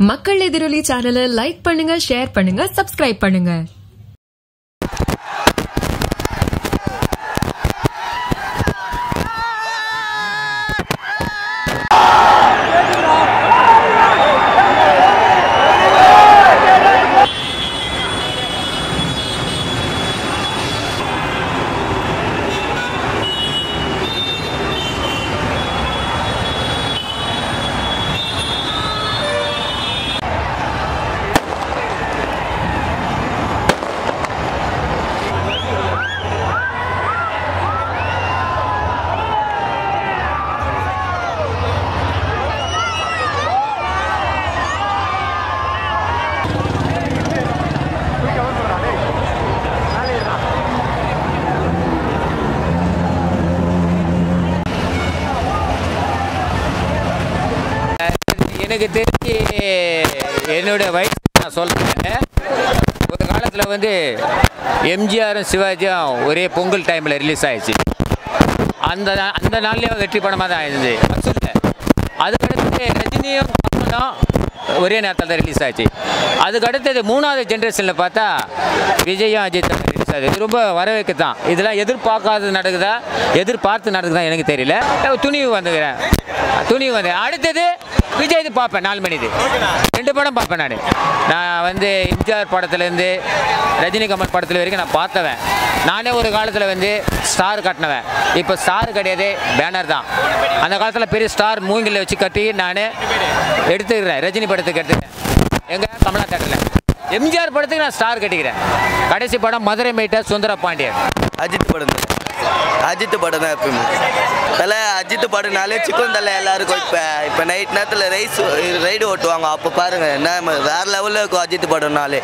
மக்கள் எதிரொலி சேனலை லைக் பண்ணுங்க ஷேர் பண்ணுங்க சப்ஸ்கிரைப் பண்ணுங்க எனக்கு தெரிஞ்சு என்னோட வயசு நான் சொல்கிறேன் ஒரு காலத்தில் வந்து எம்ஜிஆரும் சிவாஜியும் ஒரே பொங்கல் டைமில் ரிலீஸ் ஆயிடுச்சு அந்த நா- அந்த நாள்லேயும் வெற்றி படமாக தான் இருந்தது வசூலில் அதுக்கடுத்து ரஜினியும் கமலும் ஒரே நேரத்தில் தான் ரிலீஸ் ஆச்சு அதுக்கு அடுத்தது மூணாவது ஜென்ரேஷனில் பார்த்தா விஜயும் அஜித் ரிலீஸ் ஆகுது இது ரொம்ப வரவேற்க தான் இதெல்லாம் எதிர்பார்க்காதது நடக்குதா எதிர்பார்த்து நடக்குதா எனக்கு தெரியல துணிவு வந்துக்கிறேன் துணிவு வந்து அடுத்தது விஜய் இது பார்ப்பேன் நாலு மணிது ரெண்டு படம் பார்ப்பேன் நான் நான் வந்து எம்ஜிஆர் படத்துலேருந்து ரஜினிகாந்த் படத்தில் வரைக்கும் நான் பார்த்தவன் நானே ஒரு காலத்தில் வந்து ஸ்டார் கட்டினவன் இப்போ ஸ்டார் கிடையாது பேனர் தான் அந்த காலத்தில் பெரிய ஸ்டார் மூங்கில வச்சு கட்டி நான் எடுத்துக்கிறேன் ரஜினி படத்துக்கு எடுத்துக்கிறேன் எங்க கமலா தேட்டரில் எம்ஜிஆர் படத்துக்கு நான் ஸ்டார் கட்டிக்கிறேன் கடைசி படம் மதுரை மீட்டர் சுந்தர பாண்டியன் அஜித் படம் தான் அஜித் படம் தான் எப்பயுமே தலை அஜித் படம்னாலே சிக்கன் தலை எல்லாருக்கும் இப்போ இப்போ நைட் நேரத்தில் ரைஸ் ரைடு ஓட்டுவாங்க அப்போ பாருங்க என்ன வேற லெவலில் இருக்கும் அஜித் படம்னாலே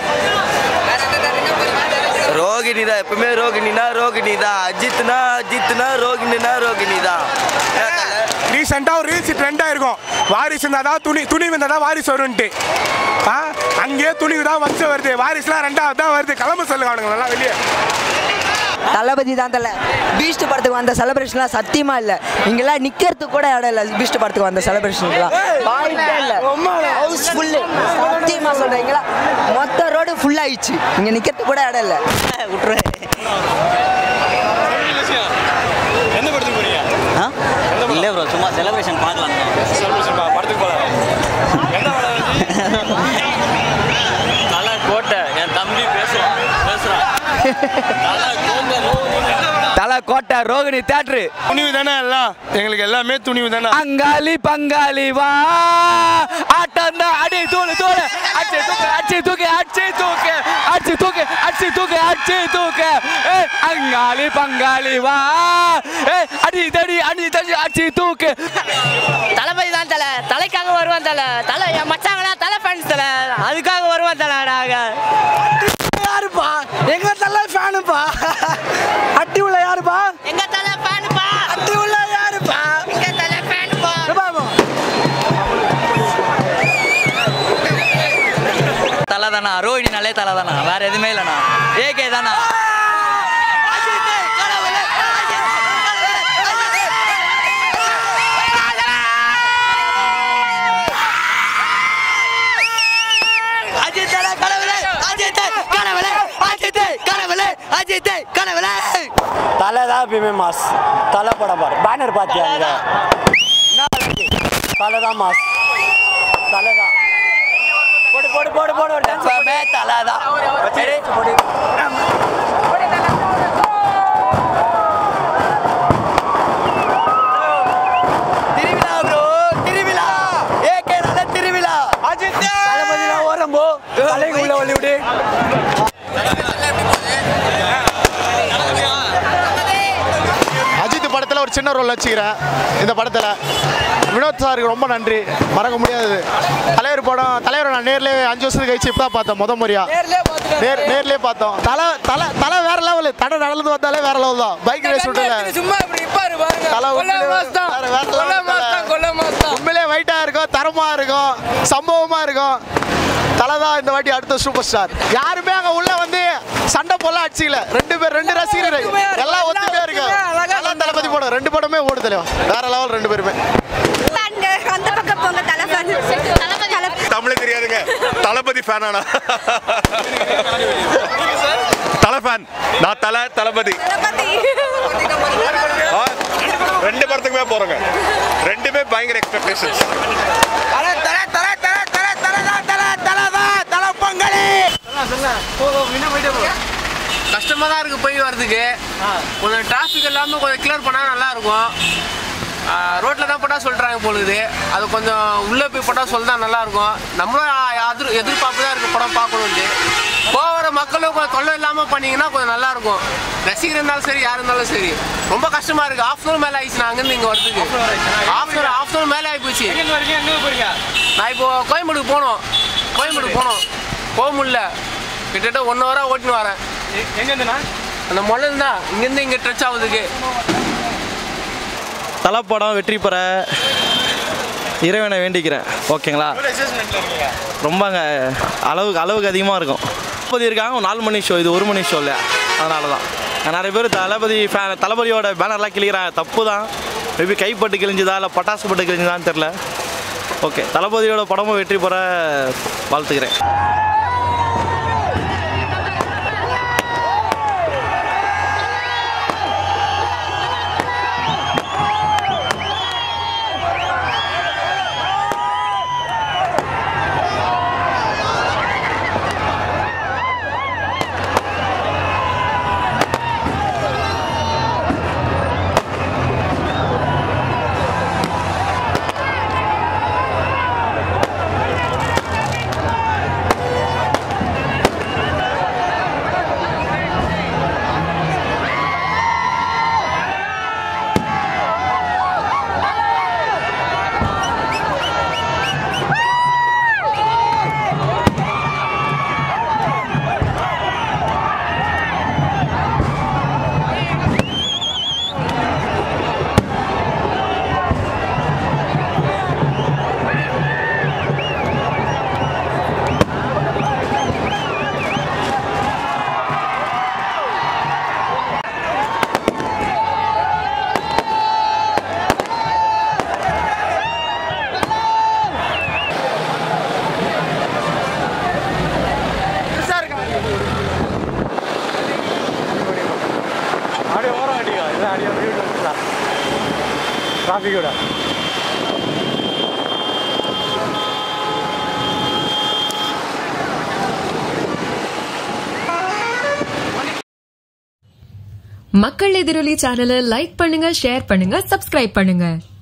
ரோகிணி தான் எப்பவுமே ரோகிணினா ரோகிணி தான் அஜித்னா அஜித்னா ரோகிணினா ரோகிணி தான் ஏன் தல? ரீசெண்டாக ஒரு ரீல்ஸ் ட்ரெண்டாக இருக்கும் வாரிசு இருந்தால் தான் துணி துணி இருந்தால் தான் வாரிசு வரும்ன்ட்டு ஆ அங்கேயே துணிவு தான் ஃபஸ்ட்டு வருது வாரிசுலாம் ரெண்டாவது தான் வருது கிளம்ப சொல்லுங்க அவனுங்க நல்லா வெளியே தளபதி தான் தலை பீஸ்ட் படத்துக்கு வந்த செலிப்ரேஷன்லாம் சத்தியமா இல்ல இங்கெல்லாம் நிக்கிறதுக்கு கூட இடம் இல்ல பீஸ்ட் படத்துக்கு வந்த செலிப்ரேஷன்லாம் வாய்ப்பே இல்ல ஹவுஸ் ஃபுல்லு சத்தியமா சொல்றேன் இங்கெல்லாம் மொத்த ரோடு ஃபுல் ஆயிடுச்சு இங்க நிக்கிறதுக்கு கூட இடம் இல்ல விட்டுருவேன் இல்லை ப்ரோ சும்மா செலிப்ரேஷன் பார்க்கலாம் தலை கோட்டை என் தம்பி பேசுவான் பேசுறான் தலை கோட்டை தலை கோட்டை ரோகிணி தேட்ரு துணிவு தானே எல்லாம் எங்களுக்கு எல்லாமே துணிவு தானே அங்காளி பங்காளி வா ஆட்டம் தான் அடி தூளு தூளு அடிச்சு தூக்கு அடிச்சு தூக்கு அடிச்சு தூக்கு அடிச்சு தூக்கு அடிச்சு தூக்கு அடிச்சு தூக்கு ஏய் அங்காளி பங்காளி வா ஏய் அடி தடி அடி தடி அடிச்சு தூக்கு தளபதி தான் தலை தலைக்காக வருவான் தலை தலை என் மச்சாங்களா தலை ஃபேன்ஸ் தலை அதுக்காக வருவான் தலை நாங்க யாருப்பா எங்க தலை ஃபேனுப்பா அட்டி உள்ள யாருப்பா எங்க தலை ஃபேனுப்பா அட்டி உள்ள யாருப்பா எங்க தலை ஃபேனுப்பா தலை தானா ரோஹிணினாலே தலை தானா வேற எதுவுமே இல்லைண்ணா ஏகே தானா அஜித் தலை கடவுளே அஜித் கடவுளே அஜித் கடவுளே அஜித் கடவுளே தலை தான் எப்பயுமே மாஸ் தலை படம் பாரு பேனர் பார்த்தியா அங்க? என்ன அழகு? தலை தான் மாஸ் தலை தான் போடு போடு போடு போடு ஒரு dance போடு. தலை தான் சரி, போடு. திருவிழா ப்ரோ திருவிழா ஏகே நல்ல திருவிழா அஜித் தளபதிலாம் ஓரம் போ தலைக்கு உள்ள ஒளி விடு அஜித் படத்தில் ஒரு சின்ன ரோல் வச்சுக்கிறேன் இந்த படத்தில் வினோத் சாருக்கு ரொம்ப நன்றி மறக்க முடியாது தலைவர் படம் தலைவரை நான் நேர்லேயே அஞ்சு வருஷத்துக்கு கழிச்சு இப்போ தான் பார்த்தேன் முத முறையா நேர் நேர்லேயே பார்த்தோம் தலை தலை தலை வேற லெவலு தடை நடந்து வந்தாலே வேற லெவல் தான் பைக் ரேஸ் விட்டுல சும்மா இப்படி பாரு பாருங்க தலை உண்மையிலே வேற வேற level தலை. உண்மையிலே வெயிட்டாக இருக்கும் தரமாக இருக்கும் சம்பவமாக இருக்கும் தலை தான் இந்த வாட்டி அடுத்த சூப்பர் ஸ்டார் யாருமே அங்கே உள்ள வந்து சண்டை போலாம் அடிச்சிக்கல ரெண்டு பேர் ரெண்டு ரசிகர் எல்லாம் ஒத்துமையா இருக்கு எல்லாம் தளபதி படம் ரெண்டு படமே ஓடு தலைவா வேற லெவல் ரெண்டு பேருமே அந்த பக்கம் போங்க தலை தமிழே தெரியாதுங்க சொல்லுங்க தளபதி ஃபேனானா தலை ஃபேன் நான் தலை தளபதி ஆ, ரெண்டு படத்துக்குமே போறோங்க ரெண்டுமே பயங்கர எக்ஸ்பெக்டேஷன்ஸ் தல தல தல தல தல தல தல தல தல தல பொங்கலே கஷ்டமாக தான் இருக்குது போய் வரதுக்கு கொஞ்சம் டிராஃபிக் இல்லாமல் கொஞ்சம் கிளியர் பண்ணால் நல்லா இருக்கும் ரோட்டில் தான் போட்டால் சொல்கிறாங்க பொழுது அது கொஞ்சம் உள்ளே போய் போட்டால் சொல்ல தான் நல்லா இருக்கும் நம்மளும் எதிர் எதிர்பார்ப்பு தான் இருக்குது படம் பார்க்கணுன்ட்டு போகிற மக்களும் கொஞ்சம் தொல்லை இல்லாமல் பண்ணீங்கன்னா கொஞ்சம் நல்லா இருக்கும் ரசிகர் இருந்தாலும் சரி யார் இருந்தாலும் சரி ரொம்ப கஷ்டமா இருக்கு ஆஃப் அன் மேலே ஆயிடுச்சு நான் அங்கேருந்து இங்கே வரதுக்கு ஆஃப் அன் ஆஃப் அன் மேலே ஆகி போச்சு நான் இப்போ கோயம்பேடுக்கு போனோம் கோயம்பேடுக்கு போனோம் போக முடியல கிட்டத்தட்ட ஒன் ஹவராக ஓட்டின்னு வரேன் எங்கேருந்துண்ணா அந்த மொழல் தான் இங்கேருந்து இங்கே டச் ஆகுதுக்கு தலப்படம் வெற்றி பெற இறைவனை வேண்டிக்கிறேன் ஓகேங்களா ரொம்பங்க அளவுக்கு அளவுக்கு அதிகமாக இருக்கும் தளபதி இருக்காங்க ஒரு நாலு மணி ஷோ இது ஒரு மணி ஷோ இல்லையா அதனால தான் நிறைய பேர் தளபதி ஃபேன் தளபதியோட பேனர்லாம் கிழிக்கிறாங்க தப்பு தான் மேபி கைப்பட்டு கிழிஞ்சுதா இல்லை பட்டாசு பட்டு கிழிஞ்சுதான்னு தெரில ஓகே தளபதியோட படமும் வெற்றி பெற வாழ்த்துக்கிறேன் அப்படியே ஓரம் அடிக்கா இல்லை அப்படியே வீடு வச்சுதான் டிராஃபிக்கோட மக்கள் எதிரொலி சேனலை லைக் பண்ணுங்க ஷேர் பண்ணுங்க சப்ஸ்கிரைப் பண்ணுங்க